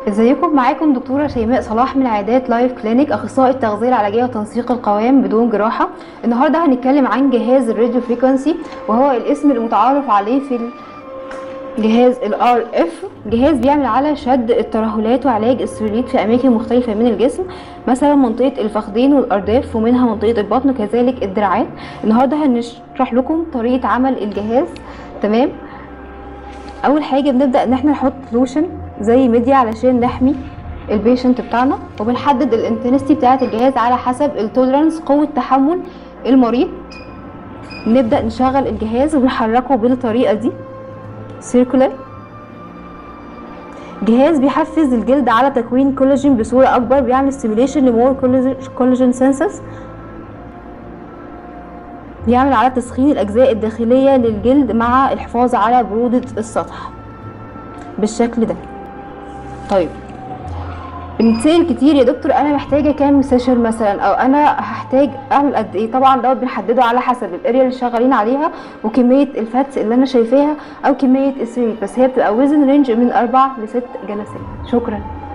ازيكم معاكم دكتوره شيماء صلاح من عيادات لايف كلينيك اخصائي التغذيه العلاجيه وتنسيق القوام بدون جراحه النهارده هنتكلم عن جهاز الراديو فريكونسي وهو الاسم المتعارف عليه في جهاز الار اف جهاز بيعمل على شد الترهلات وعلاج السلوليت في اماكن مختلفه من الجسم مثلا منطقه الفخذين والارداف ومنها منطقه البطن وكذلك الدراعات النهارده هنشرح لكم طريقه عمل الجهاز تمام اول حاجه بنبدا ان احنا نحط لوشن زي ميديا علشان نحمي البيشنت بتاعنا وبنحدد الانتنستي بتاعه الجهاز على حسب التولرنس قوه تحمل المريض نبدا نشغل الجهاز وبنحركه بالطريقه دي سيركولار جهاز بيحفز الجلد على تكوين كولاجين بصوره اكبر بيعمل ستيميوليشن لمور كولاجين سينسس بيعمل على تسخين الاجزاء الداخليه للجلد مع الحفاظ على بروده السطح بالشكل ده طيب بنتسال كتير يا دكتور انا محتاجه كام سيشن مثلا او انا هحتاج اعمل قد ايه طبعا دوت بنحدده على حسب الاريا اللي شغالين عليها وكميه الفاتس اللي انا شايفاها او كميه السرير بس هي بتبقى وزن رينج من اربع لست جلسات شكرا